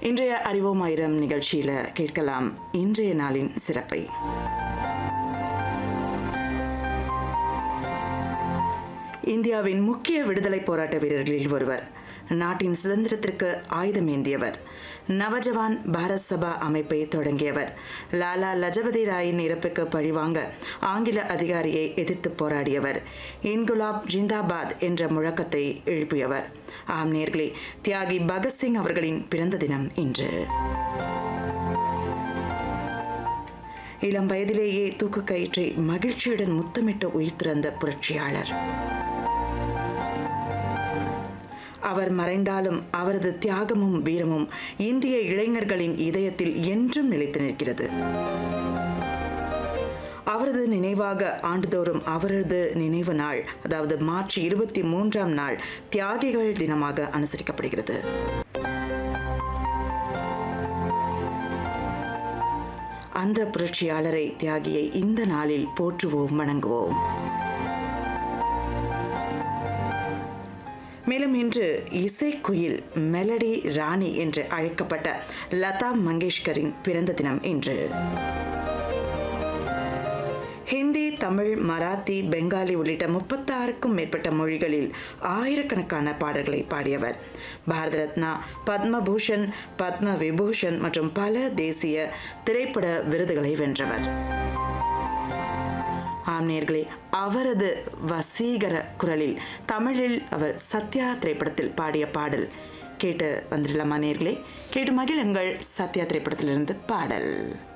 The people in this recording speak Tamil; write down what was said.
இன்றைய அறிவோம் ஆயிரம் நிகழ்ச்சியில் கேட்கலாம் இன்றைய நாளின் சிறப்பை இந்தியாவின் முக்கிய விடுதலை போராட்ட வீரர்களில் ஒருவர் நாட்டின் சுதந்திரத்திற்கு ஆயுதமேந்தியவர் நவஜவான் பாரத் சபா அமைப்பை தொடங்கியவர் லாலா லஜபதி ராயின் இறப்புக்கு பழிவாங்க ஆங்கில அதிகாரியை எதிர்த்து போராடியவர் இன்குலாப் ஜிந்தாபாத் என்ற முழக்கத்தை எழுப்பியவர் ஆம் நேர்களே தியாகி பகத்சிங் அவர்களின் பிறந்த தினம் இன்று இளம் வயதிலேயே தூக்கு கயிற்றை மகிழ்ச்சியுடன் முத்தமிட்டு உயிர் துறந்த புரட்சியாளர் அவர் மறைந்தாலும் அவரது தியாகமும் வீரமும் இந்திய இளைஞர்களின் இதயத்தில் என்றும் நிலைத்து நிற்கிறது அவரது நினைவாக ஆண்டுதோறும் அவரது நினைவு நாள் அதாவது மார்ச் இருபத்தி மூன்றாம் நாள் தியாகிகள் தினமாக அனுசரிக்கப்படுகிறது அந்த புரட்சியாளரை தியாகியை இந்த நாளில் போற்றுவோம் வணங்குவோம் மேலும் இன்று இசைக்குயில் மெலடி ராணி என்று அழைக்கப்பட்ட லதா மங்கேஷ்கரின் பிறந்த தினம் இன்று ஹிந்தி தமிழ் மராத்தி பெங்காலி உள்ளிட்ட முப்பத்தாறுக்கும் மேற்பட்ட மொழிகளில் ஆயிரக்கணக்கான பாடல்களை பாடியவர் பாரத ரத்னா பத்மபூஷன் பத்ம விபூஷன் மற்றும் பல தேசிய திரைப்பட விருதுகளை வென்றவர் ஆம் நேர்களே அவரது வசீகர குரலில் தமிழில் அவர் சத்யா திரைப்படத்தில் பாடிய பாடல் கேட்டு வந்துடலாமா நேர்களே கேட்டு மகிழுங்கள் சத்யா திரைப்படத்திலிருந்து பாடல்